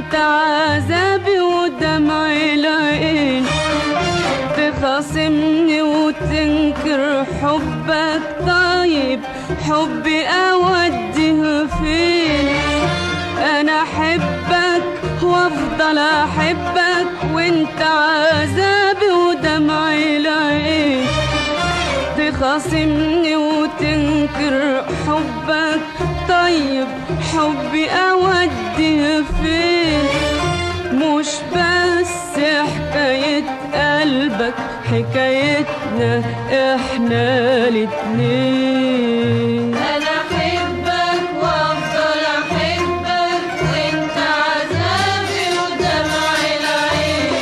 وانت عذابي ودمع العين تخاصمني وتنكر حبك طيب حبي اوديه فين انا احبك وافضل احبك وانت عذابي ودمع العين تخاصمني وتنكر حبك طيب حبي اودي فين مش بس حكاية قلبك حكايتنا احنا الاتنين انا احبك وافضل احبك وانت عذابي ودمع العين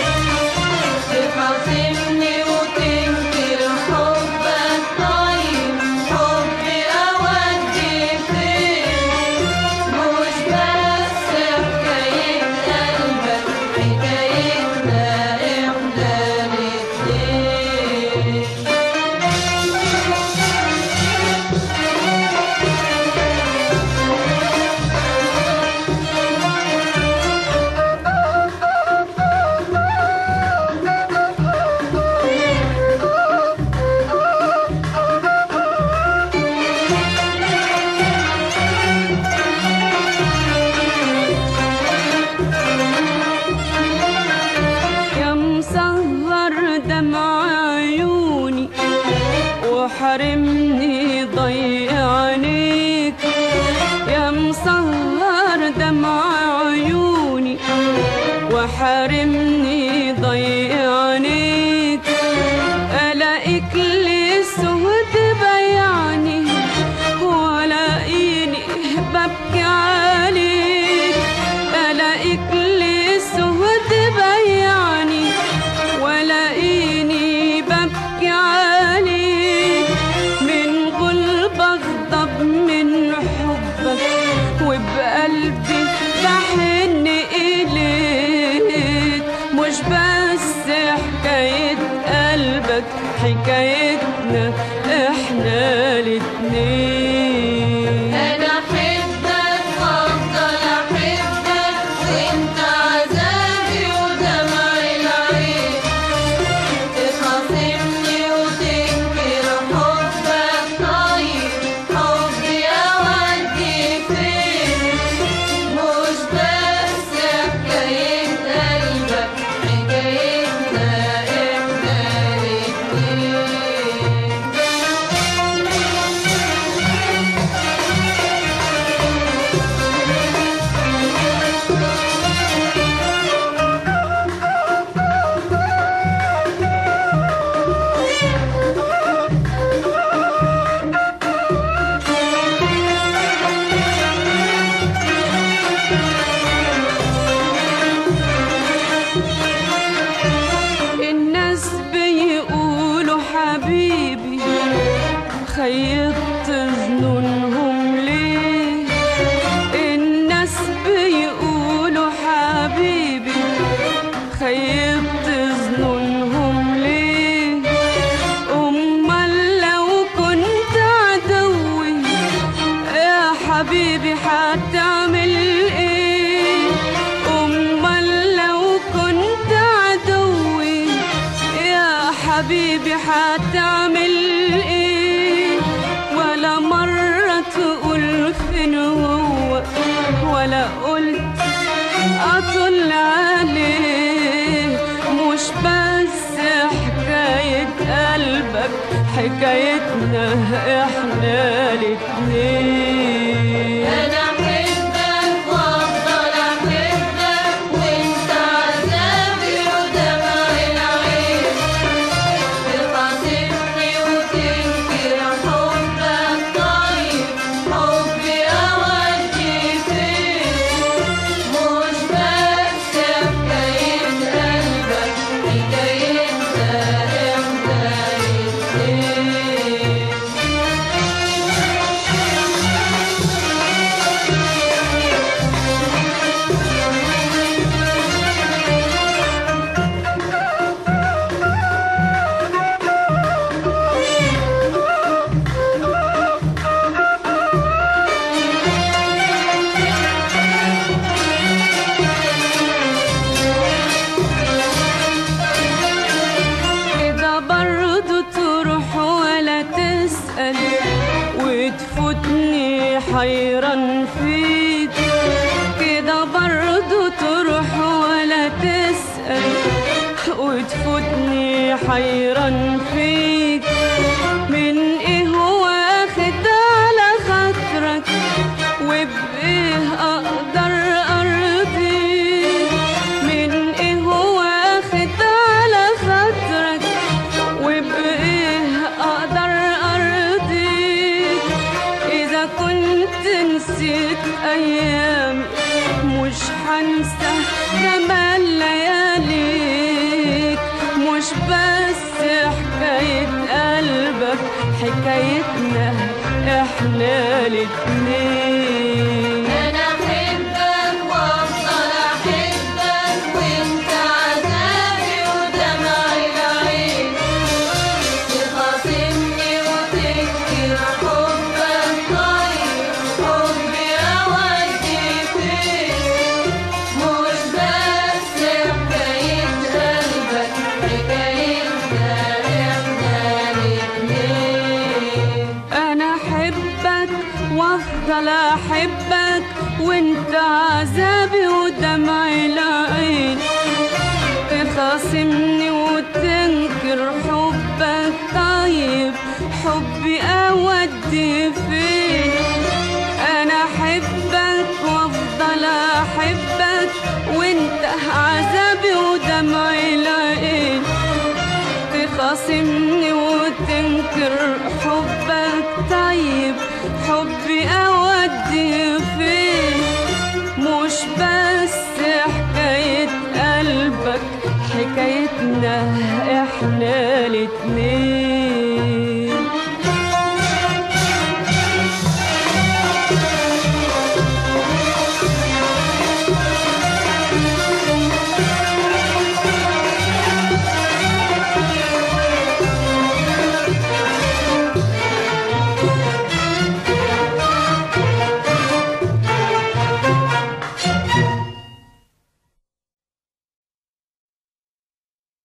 تخاصمني وتنكر حبك طيب حبي اودي فين مش بس حكاية قلبك حكايتنا احنا الاتنين يا مسهر دمع عيوني وحرمني ضي عينيك يا مسهر دمع عيوني وحرمني ضي عينيك الاقيك لي سهد بيعني ولاقيني ببكي عليك الاقيك لي سهد بيعني ولاقيني ببكي عليك من غلب اغضب من حبك وبقلبي بحن اليك مش بس حكاية قلبك حكايتنا احنا الاتنين انا احبك وافضل احبك وانت عذابي ودمع العين تخاصمني وتنكر حبك طيب حبي اودي فين مش بس حكاية قلبك حكايتنا احنا الاتنين الناس بيقولوا حبيبي خيبت ظنونهم ليه الناس بيقولوا حبيبي خيبت ظنونهم ليه امال لو كنت عدوي يا حبيبي هتعمل ايه امال لو كنت عدوي يا حبيبي هتعمل ايه ولا مرة تقول فين هو ولا قلت اطل عليه مش بس حكاية قلبك حكايتنا احنا الاتنين انا احبك وافضل احبك وانت عذابي ودمع العين تخاصمني وتنكر حبك طيب حبي اودي فين مش بس حكاية قلبك حكايتنا احنا الاتنين حيران فيك كده برضو تروح ولا تسأل وتفوتني حيران فيك من ايه واخد على خاطرك وبايه اقدر ارضيك من ايه واخد على خاطرك وبايه اقدر ارضيك اذا كنت نسيت ايامي مش هنسى جمال لياليك مش بس حكاية قلبك حكايتنا احنا الاتنين أنا أحبك وأفضل أحبك وأنت عذابي ودمع العين تخاصمني وتنكر حبك طيب حبي أودي فين مش بس حكاية قلبك حكايتنا إحنا الاتنين انا احبك وافضل احبك وانت عذابي ودمع العين تخاصمني وتنكر حبك طيب حبي اودي فين انا احبك وافضل احبك وانت عذابي ودمع العين تخاصمني وتنكر حبك طيب حبي اودي فين مش بس حكاية قلبك حكايتنا احنا الاتنين